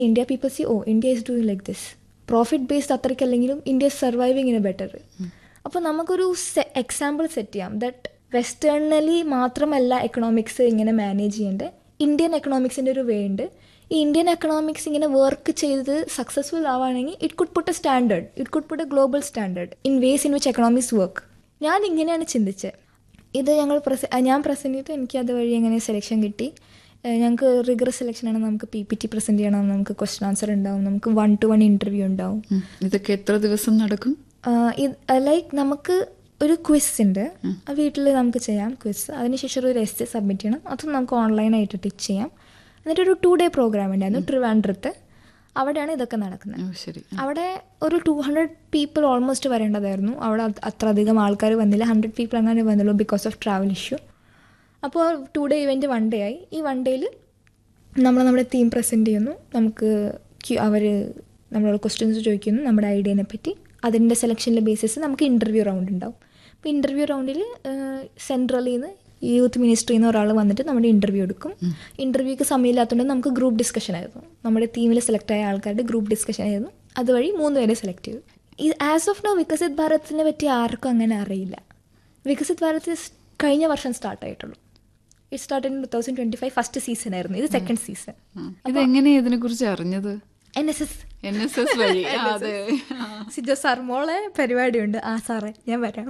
India people see oh India is doing like this profit based അത്രയ്ക്കല്ലെങ്കിലും India surviving in a better അപ്പോൾ നമുക്കൊരു example set ചെയ്യാം that westernally മാത്രമല്ല economics ഇങ്ങനെ manage ചെയ്യേണ്ടത് Indian എക്കണോമിക്സിൻ്റെ ഒരു വേ ഉണ്ട് ഈ ഇന്ത്യൻ എക്കണോമിക്സ് ഇങ്ങനെ വർക്ക് ചെയ്ത് സക്സസ്ഫുൾ ആവുകയാണെങ്കിൽ it could put a standard it could put a global standard in ways in which economics work ഞാൻ ഇങ്ങനെയാണ് ചിന്തിച്ചത് ഇത് ഞങ്ങൾ പ്രസ ഞാൻ പ്രസൻറ്റ് ചെയ്തു എനിക്ക് അതുവഴി എങ്ങനെ സെലക്ഷൻ കിട്ടി ഏഹ് ഞങ്ങൾക്ക് റിഗർ സെലക്ഷനാണ് നമുക്ക് പി പി ടി പ്രസൻറ്റ് ചെയ്യണം നമുക്ക് ക്വസ്റ്റൻ ആൻസർ ഉണ്ടാവും നമുക്ക് വൺ ടു വൺ ഇൻ്റർവ്യൂ ഉണ്ടാവും ഉം. ഇതൊക്കെ എത്ര ദിവസം നടക്കും ലൈക്ക് നമുക്ക് ഒരു ക്വിസ് ഉണ്ട് വീട്ടിൽ നമുക്ക് ചെയ്യാം ക്വിസ് അതിനുശേഷം ഒരു എസ് സബ്മിറ്റ് ചെയ്യണം അതും നമുക്ക് ഓൺലൈനായിട്ട് ടീച്ച് ചെയ്യാം എന്നിട്ട് ഒരു ടു ഡേ പ്രോഗ്രാം ഉണ്ടായിരുന്നു ട്രിവാൻഡ്രത്ത് അവിടെയാണ് ഇതൊക്കെ നടക്കുന്നത് ഓ ശരി അവിടെ ഒരു ടു ഹൺഡ്രഡ് പീപ്പിൾ ഓൾമോസ്റ്റ് വരേണ്ടതായിരുന്നു അവിടെ അത് അത്ര അധികം ആൾക്കാർ വന്നില്ല ഹൺഡ്രഡ് പീപ്പിൾ അങ്ങനെ വന്നുള്ളൂ ബിക്കോസ് ഓഫ് ട്രാവൽ ഇഷ്യൂ അപ്പോൾ two day event one day ആയി ഈ വൺ ഡേയിൽ നമ്മൾ നമ്മുടെ തീം പ്രസൻറ്റ് ചെയ്യുന്നു നമുക്ക് അവർ നമ്മളോട് ക്വസ്റ്റ്യൻസ് ചോദിക്കുന്നു നമ്മുടെ ഐഡിയനെ പറ്റി അതിൻ്റെ സെലക്ഷനിലെ ബേസിസ് നമുക്ക് ഇൻ്റർവ്യൂ റൗണ്ട് ഉണ്ടാവും അപ്പോൾ ഇൻ്റർവ്യൂ റൗണ്ടിൽ സെൻട്രലിൽ നിന്ന് യൂത്ത് മിനിസ്ട്രിയിൽ നിന്ന് ഒരാൾ വന്നിട്ട് നമ്മുടെ ഇൻ്റർവ്യൂ എടുക്കും ഇൻ്റർവ്യൂക്ക് സമയമില്ലാത്തതുകൊണ്ട് നമുക്ക് ഗ്രൂപ്പ് ഡിസ്കഷൻ ആയിരുന്നു നമ്മുടെ ടീമിൽ സെലക്ട് ആയ ആൾക്കാരുടെ ഗ്രൂപ്പ് ഡിസ്കഷൻ ആയിരുന്നു അതുവഴി മൂന്ന് പേരെ സെലക്ട് ചെയ്തു ഈ ആസ് ഓഫ് നോ വികസിത് ഭാരതിനെ പറ്റി ആർക്കും അങ്ങനെ അറിയില്ല വികസിത് ഭാരത് കഴിഞ്ഞ വർഷം സ്റ്റാർട്ട് ആയിട്ടുള്ളൂ it start in two thousand twenty five first season ആയിരുന്നു ഇത് സെക്കൻഡ് സീസൺ ഇതെങ്ങനെയാ ഇതിനെ കുറിച്ച് അറിഞ്ഞത് N S S N S S വഴി ആ, അതെ സിജോ സാർ മോളെ പരിപാടിയുണ്ട് ആ സാറേ ഞാൻ വരാം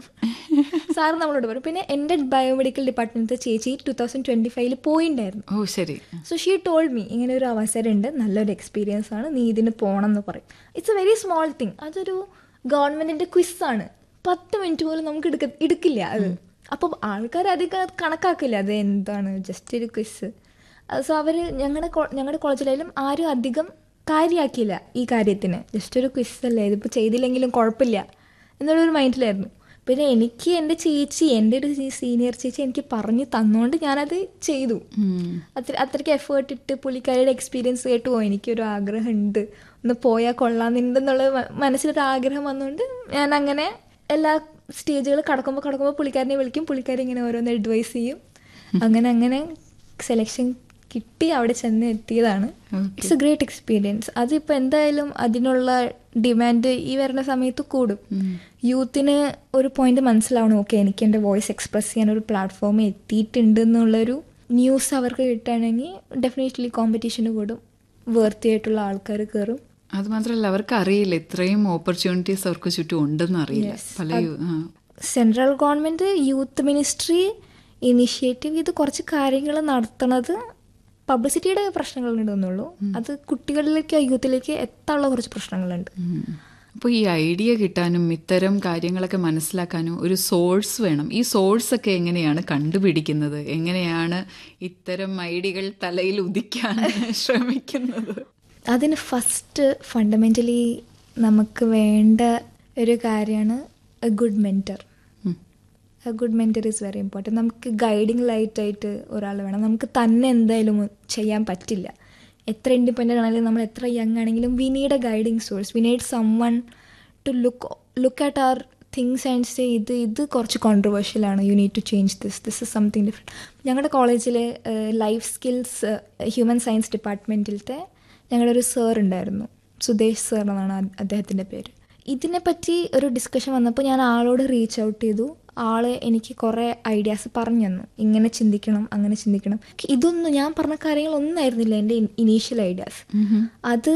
സാർ നമ്മളോട് പറയും പിന്നെ എൻ്റെ ബയോമെഡിക്കൽ ഡിപ്പാർട്ട്മെൻറ്റ് ചേച്ചി ടു തൗസൻഡ് ട്വൻറ്റി ഫൈവില് പോയിണ്ടായിരുന്നു ഓ ശരി സോ ഷീ ടോൾഡ് മീ ഇങ്ങനെ ഒരു അവസരം ഉണ്ട് നല്ലൊരു എക്സ്പീരിയൻസ് ആണ് നീ ഇതിന് പോകണം എന്ന് പറയും it's a very small thing അതൊരു ഗവൺമെൻറ്റിൻ്റെ ക്വിസ്സാണ് പത്ത് മിനിറ്റ് പോലും നമുക്ക് എടുക്ക എടുക്കില്ല അത് അപ്പം ആൾക്കാർ അധികം അത് കണക്കാക്കില്ല അത് എന്താണ് ജസ്റ്റ് ഒരു ക്വിസ് സോ അവർ ഞങ്ങളുടെ ഞങ്ങളുടെ കോളേജിലായാലും ആരും അധികം കാര്യമാക്കിയില്ല ഈ കാര്യത്തിന് ജസ്റ്റ് ഒരു ക്വിസ് അല്ലേ ഇതിപ്പോൾ ചെയ്തില്ലെങ്കിലും കുഴപ്പമില്ല എന്നുള്ളൊരു മൈൻഡിലായിരുന്നു പിന്നെ എനിക്ക് എൻ്റെ ചേച്ചി എൻ്റെ ഒരു സീനിയർ ചേച്ചി എനിക്ക് പറഞ്ഞു തന്നുകൊണ്ട് ഞാനത് ചെയ്തു ഉം. അത്ര അത്രയ്ക്ക് എഫേർട്ട് ഇട്ട് പുള്ളിക്കാരിയുടെ എക്സ്പീരിയൻസ് കേട്ട് ഓ എനിക്കൊരു ആഗ്രഹമുണ്ട് ഒന്ന് പോയാൽ കൊള്ളാമെന്നുണ്ടെന്നുള്ള മ- മനസ്സിലൊരു ആഗ്രഹം വന്നുകൊണ്ട് ഞാൻ അങ്ങനെ എല്ലാ സ്റ്റേജുകൾ കടക്കുമ്പോൾ കടക്കുമ്പോൾ പുള്ളിക്കാരനെ വിളിക്കും പുള്ളിക്കാരി ഇങ്ങനെ ഓരോന്ന് അഡ്വൈസ് ചെയ്യും അങ്ങനെ അങ്ങനെ സെലക്ഷൻ കിട്ടി അവിടെ ചെന്ന് എത്തിയതാണ് ഇറ്റ്സ് എ ഗ്രേറ്റ് എക്സ്പീരിയൻസ് അതിപ്പോൾ എന്തായാലും അതിനുള്ള ഡിമാൻഡ് ഈ വരുന്ന സമയത്ത് കൂടും യൂത്തിന് ഒരു പോയിന്റ് മനസ്സിലാവണം ഓക്കെ എനിക്ക് എൻ്റെ വോയിസ് എക്സ്പ്രസ് ചെയ്യാൻ ഒരു പ്ലാറ്റ്ഫോം എത്തിയിട്ടുണ്ട് എന്നുള്ളൊരു ന്യൂസ് അവർക്ക് കിട്ടുകയാണെങ്കിൽ ഡെഫിനറ്റ്ലി കോമ്പറ്റീഷന് കൂടും വേർത്തി ആയിട്ടുള്ള ആൾക്കാർ കയറും അത് മാത്രമല്ല അവർക്ക് അറിയില്ല ഇത്രയും ഓപ്പർച്യൂണിറ്റീസ് അവർക്ക് ചുറ്റും ഉണ്ടെന്ന് അറിയില്ല പല യു- ആ. Central government youth ministry initiative ഇത് കുറച്ച് കാര്യങ്ങൾ നടത്തണത് പബ്ലിസിറ്റിയുടെ പ്രശ്നങ്ങളുണ്ടെന്നുള്ളൂ അത് കുട്ടികളിലേക്ക് യൂത്തിലേക്ക് എത്താനുള്ള കുറച്ച് പ്രശ്നങ്ങളുണ്ട് ഉം. അപ്പോൾ ഈ ഐഡിയ കിട്ടാനും ഇത്തരം കാര്യങ്ങളൊക്കെ മനസ്സിലാക്കാനും ഒരു സോഴ്സ് വേണം ഈ സോഴ്സ് ഒക്കെ എങ്ങനെയാണ് കണ്ടുപിടിക്കുന്നത് എങ്ങനെയാണ് ഇത്തരം ഐഡിയകൾ തലയിൽ ഉദിക്കാൻ ശ്രമിക്കുന്നത് അതിന് ഫസ്റ്റ് ഫണ്ടമെൻ്റലി നമുക്ക് വേണ്ട ഒരു കാര്യമാണ് a good mentor um. A good mentor is very important നമുക്ക് ഗൈഡിങ് ലൈറ്റായിട്ട് ഒരാൾ വേണം നമുക്ക് തന്നെ എന്തായാലും ചെയ്യാൻ പറ്റില്ല എത്ര ഇൻഡിപെൻഡൻ്റ് ആണെങ്കിലും നമ്മൾ എത്ര യങ് ആണെങ്കിലും we need a guiding source we need someone to look look at our things and say ഇത് ഇത് കുറച്ച് കോൺട്രവേഴ്ഷ്യൽ ആണ് you need to change this this is something different ഞങ്ങളുടെ കോളേജിലെ ലൈഫ് സ്കിൽസ് ഹ്യൂമൻ സയൻസ് ഡിപ്പാർട്ട്മെൻറ്റിലത്തെ ഞങ്ങളുടെ ഒരു sir ഉണ്ടായിരുന്നു സുദേശ് സർ എന്നാണ് അ- അദ്ദേഹത്തിൻ്റെ പേര് ഇതിനെപ്പറ്റി ഒരു ഡിസ്കഷൻ വന്നപ്പോൾ ഞാൻ ആളോട് റീച്ച് ഔട്ട് ചെയ്തു ആള് എനിക്ക് കുറേ ഐഡിയാസ് പറഞ്ഞു തന്നു ഇങ്ങനെ ചിന്തിക്കണം അങ്ങനെ ചിന്തിക്കണം ഇതൊന്നും ഞാൻ പറഞ്ഞ കാര്യങ്ങളൊന്നും ആയിരുന്നില്ല എൻ്റെ ഇനീഷ്യൽ ഐഡിയാസ് അത്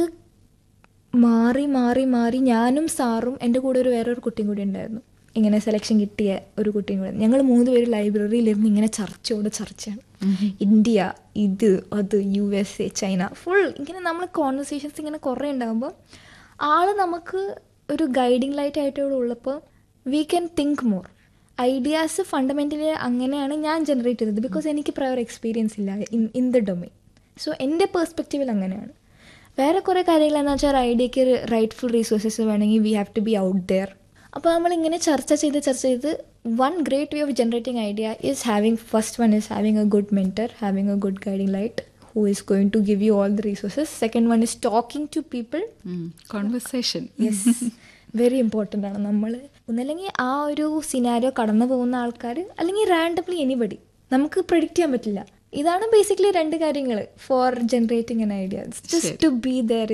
മാറി മാറി മാറി ഞാനും സാറും എൻ്റെ കൂടെ ഒരു വേറൊരു കുട്ടിയും കൂടി ഉണ്ടായിരുന്നു ഇങ്ങനെ സെലക്ഷൻ കിട്ടിയ ഒരു കുട്ടിയും കൂടെ ഞങ്ങൾ മൂന്ന് പേര് ലൈബ്രറിയിലിരുന്ന് ഇങ്ങനെ ചർച്ചയോട് ചർച്ചയാണ് ഇന്ത്യ ഇത് അത് U S A China full ഇങ്ങനെ നമ്മൾ കോൺവെർസേഷൻസ് ഇങ്ങനെ കുറേ ഉണ്ടാകുമ്പോൾ ആൾ നമുക്ക് ഒരു ഗൈഡിങ് ലൈറ്റ് ആയിട്ട് ഇവിടെ ഉള്ളപ്പോൾ we can think more ideas fundamentally അങ്ങനെയാണ് ഞാൻ ജനറേറ്റ് ചെയ്തത് ബിക്കോസ് എനിക്ക് പ്രയർ എക്സ്പീരിയൻസ് ഇല്ല in in the domain so എൻ്റെ പേഴ്സ്പെക്റ്റീവിൽ അങ്ങനെയാണ് വേറെ കുറേ കാര്യങ്ങൾ എന്താ വെച്ചാൽ ഐഡിയക്ക് റൈറ്റ്ഫുൾ റിസോഴ്സസ് വേണമെങ്കിൽ we have to be out there അപ്പോൾ നമ്മളിങ്ങനെ ചർച്ച ചെയ്ത് ചർച്ച ചെയ്ത് one great way of generating idea is having first one is having a good mentor having a good guiding light who is going to give you all the resources second one is talking to people conversation yes very important ആണ് നമ്മൾ ഒന്നല്ലെങ്കിൽ ആ ഒരു scenario കടന്നു പോകുന്ന ആൾക്കാർ അല്ലെങ്കിൽ randomly anybody നമുക്ക് പ്രഡിക്റ്റ് ചെയ്യാൻ പറ്റില്ല ഇതാണ് ബേസിക്കലി രണ്ട് കാര്യങ്ങൾ for generating an idea just to be there